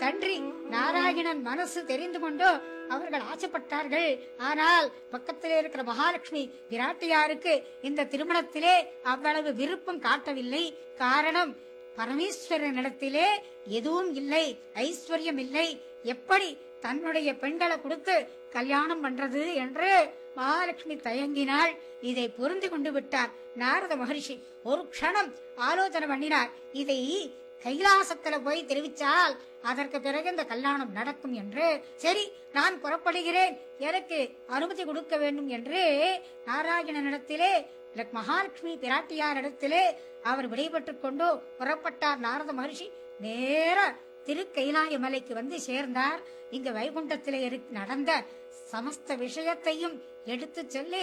தன்றி நாராயணன் மனசு தெரிந்து கொண்டோ அவர்கள் ஆசைப்பட்டார்கள் ஆனால் பக்கத்திலே இருக்கிற மகாலட்சுமி பிராட்டியாருக்கு இந்த திருமணத்திலே அவ்வளவு விருப்பம் காட்டவில்லை காரணம் பரமேஸ்வரனிடத்திலே எதுவும் இல்லை ஐஸ்வர்யம் இல்லை எப்படி தன்னுடைய பெண்களை கொடுத்து கல்யாணம் பண்றது என்று மகாலட்சுமி தயங்கினாள் இதை புரிந்து கொண்டு விட்டார் நாரத மகரிஷி ஒரு க்ஷணம் ஆலோசனை பண்ணினார் இதை கைலாசத்துல போய் தெரிவித்தால் அதற்கு பிறகு இந்த கல்யாணம் நடக்கும் என்று சரி நான் புறப்படுகிறேன் எனக்கு அனுமதி கொடுக்க வேண்டும் என்று நாராயணனிடத்திலே மகாலட்சுமி பிராட்டியாரிடத்திலே அவர் விடைபெற்றுக் கொண்டு புறப்பட்டார் நாரத மகர்ஷி நேர திருக்கைலாய மலைக்கு வந்து சேர்ந்தார் இங்க வைகுண்டத்திலே இருக்- நடந்த சமஸ்த விஷயத்தையும் எடுத்துச் சொல்லி